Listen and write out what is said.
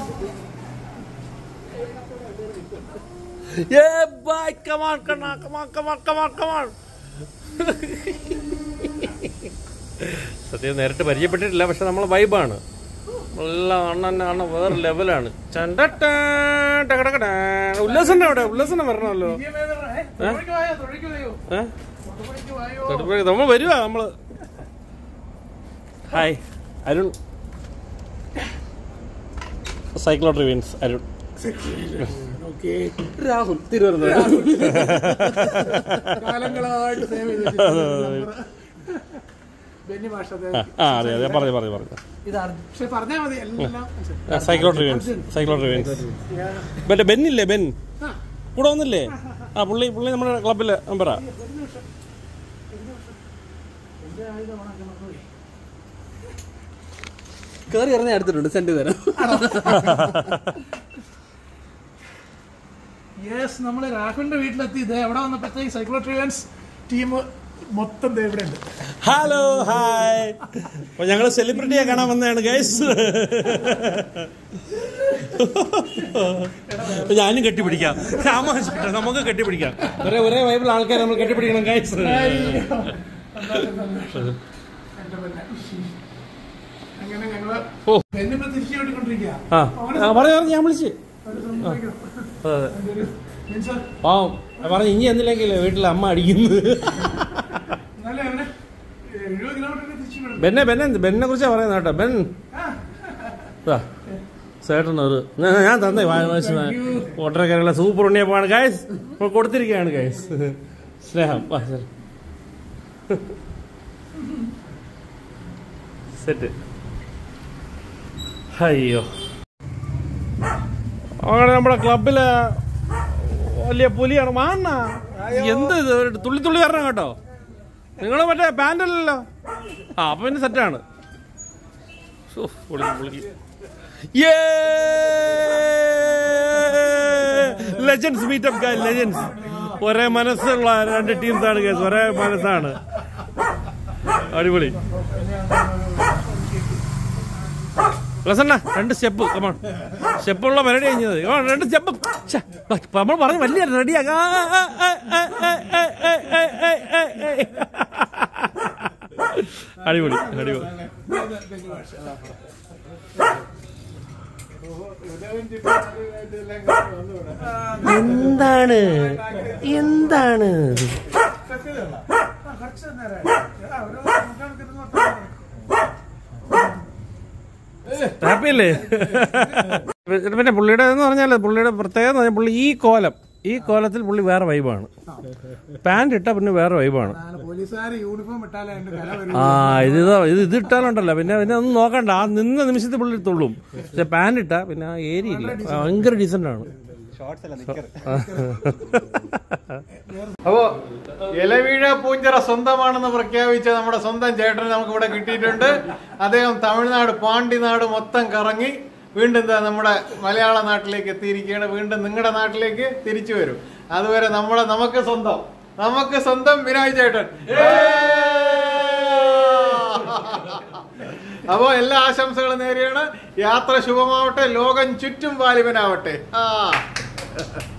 Yeah, boy, come on, come on, come on, come on, come on, come on. സത്യം നേരിട്ട് പരിചയപ്പെട്ടിട്ടില്ല പക്ഷെ നമ്മൾ വൈബാണ് നല്ല അണ്ണൻ അണ്ണ വേറെ ലെവലാണ് ചണ്ടട്ടാ, ടകടകടാ. ഉല്ലാസന്റെ അവിടെ ഉല്ലാസന്റെ വരണമല്ലോ ഏ? തൊടുപുഴ- നമ്മൾ വരുവാ നമ്മള് ഹായ് അരുൺ സൈക്ലോട്രി മീൻസ് അരുൺ രാഹുൽ തിരുവനന്തപുരം കാലങ്ങളായിട്ട് സേവ് ചെയ്ത് ബെന്നി ഭാഷ ആ അതെ അതെ പറഞ്ഞു പറഞ്ഞു പറഞ്ഞു ഇത് പക്ഷെ പറഞ്ഞാൽ മതി എല്ലാം സൈക്ലോട്രി മീൻസ് സൈക്ലോട്രി മീൻസ് മറ്റേ ബെന്നില്ലേ ബെൻ കൂടെ വന്നില്ലേ ആ പുള്ളി പുള്ളി നമ്മുടെ ക്ലബിലെ മെമ്പറാ കയറി ഇറങ്ങി എടുത്തിട്ടുണ്ട് സെന്റ് തരാം യെസ് നമ്മൾ രാഹുലിന്റെ വീട്ടിലെത്തി ഇത് എവിടെ വന്നപ്പോഴത്തേക്ക് സൈക്ലോട്രിവൻസ് ടീം മൊത്തം ദേ ഇവിടെ ഉണ്ട് ഹലോ ഹായ് അപ്പൊ ഞങ്ങള് സെലിബ്രിറ്റിയെ കാണാൻ വന്നതാണ് ഗൈസ് ഞാനും കെട്ടിപ്പിടിക്കാം രാമാചേട്ടാ നമുക്ക് കെട്ടിപ്പിടിക്കാം ഒരേ ഒരേ വൈബിൾ ആൾക്കാരെ നമ്മൾ കെട്ടിപ്പിടിക്കണം ഗൈസ് എന്റെ പെന്നെ. അങ്ങനെ ഞങ്ങള് ഓ. ബെന്നിപ്പോ തിരിച്ചു ഓടിക്കൊണ്ടിരിക്കുക ആ ആ, പറഞ്ഞു പറഞ്ഞു ഞാൻ വിളിച്ച് അതെ അതെ മീൻസ് പാവം പറഞ്ഞു ഇനി എന്നില്ലെങ്കിൽ വീട്ടിലെ അമ്മ അടിക്കുന്നത് എന്നാലും അവന് എഴുപത് കിലോമീറ്റർ തിരിച്ചു വിടും ബെന്നെ ബെന്നെ ബെന്നെ കുറിച്ചാ പറയുന്നത് കേട്ടോ ബെൻ ഇതാ, ചേട്ടൻ ഒരു ഞാൻ- ഞാൻ തന്നേ ഓട്ടരക്കാരുള്ള സൂപ്പർ ഉണ്ണിയപ്പാണ് ഗൈസ് ഇപ്പോൾ കൊടുത്തിരിക്കുകയാണ് ഗൈസ് സ്നേഹം വാ, ശരി. സെറ്റ് അയ്യോ അങ്ങനെ നമ്മുടെ ക്ലബില് വലിയ പുലിയാണ് മാണ്ണ എന്ത് ഇത് ഒരു തുള്ളി തുള്ളി തരണം കേട്ടോ നിങ്ങൾ മറ്റേ പാൻറ്റല്ലല്ലോ ആ അപ്പൊ പിന്നെ സെറ്റാണ് ലെജൻസ് മീറ്റപ്പ് ഗായ് ലെജൻസ് ഒരേ മനസ്സുള്ള രണ്ട് ടീംസ് ആണ് കേസ് ഒരേ മനസ്സാണ് അടിപൊളി പ്രസന്ന രണ്ട് സ്റ്റെപ്പ് കമോൺ സ്റ്റെപ്പുള്ള പരിപാടി കഴിഞ്ഞത് കമോൺ രണ്ട് സ്റ്റെപ്പ് നമ്മൾ പറഞ്ഞു വലിയ റെഡിയാക്കാ അടിപൊളി അടിപൊളി എന്താണ് എന്താണ് ഹാപ്പി അല്ലേ പിന്നെ പുള്ളിയുടെ എന്ന് പറഞ്ഞാൽ പുള്ളിയുടെ പ്രത്യേകത എന്ന് പറഞ്ഞാൽ പുള്ളി ഈ കോലം ഈ കോലത്തിൽ പുള്ളി വേറെ വൈബാണ് പാൻറ് ഇട്ടാ പിന്നെ വേറെ വൈബാണ് പോലീസുകാർ യൂണിഫോം ഇട്ടാലേ അതിന്റെ കല വരും ആ ഇത് ഇതാ, ഇത് ഇത് ഇട്ടാലുണ്ടല്ലോ പിന്നെ പിന്നെ ഒന്നും നോക്കണ്ട ആ നിന്ന നിമിഷത്തിൽ പുള്ളി തുള്ളും പക്ഷെ പാൻറ് ഇട്ടാ പിന്നെ ആ ഏരിയ ഇല്ല ഭയങ്കര ഡീസന്റ് ആണ് അപ്പോ ഇലവീഴ പൂഞ്ചിറ സ്വന്തമാണെന്ന് പ്രഖ്യാപിച്ച നമ്മുടെ സ്വന്തം ചേട്ടന് നമുക്ക് ഇവിടെ കിട്ടിയിട്ടുണ്ട് അദ്ദേഹം തമിഴ്നാട് പാണ്ടിനാട് മൊത്തം കറങ്ങി വീണ്ടും ദാ നമ്മുടെ മലയാള നാട്ടിലേക്ക് എത്തിയിരിക്കുകയാണ് വീണ്ടും നിങ്ങളുടെ നാട്ടിലേക്ക് തിരിച്ചു വരും അതുവരെ നമ്മളെ നമുക്ക് സ്വന്തം നമുക്ക് സ്വന്തം വിനായ് ചേട്ടൻ അപ്പോ എല്ലാ ആശംസകളും നേരെയാണ് യാത്ര ശുഭമാവട്ടെ ലോകം ചുറ്റും വാലിബനാവട്ടെ ആ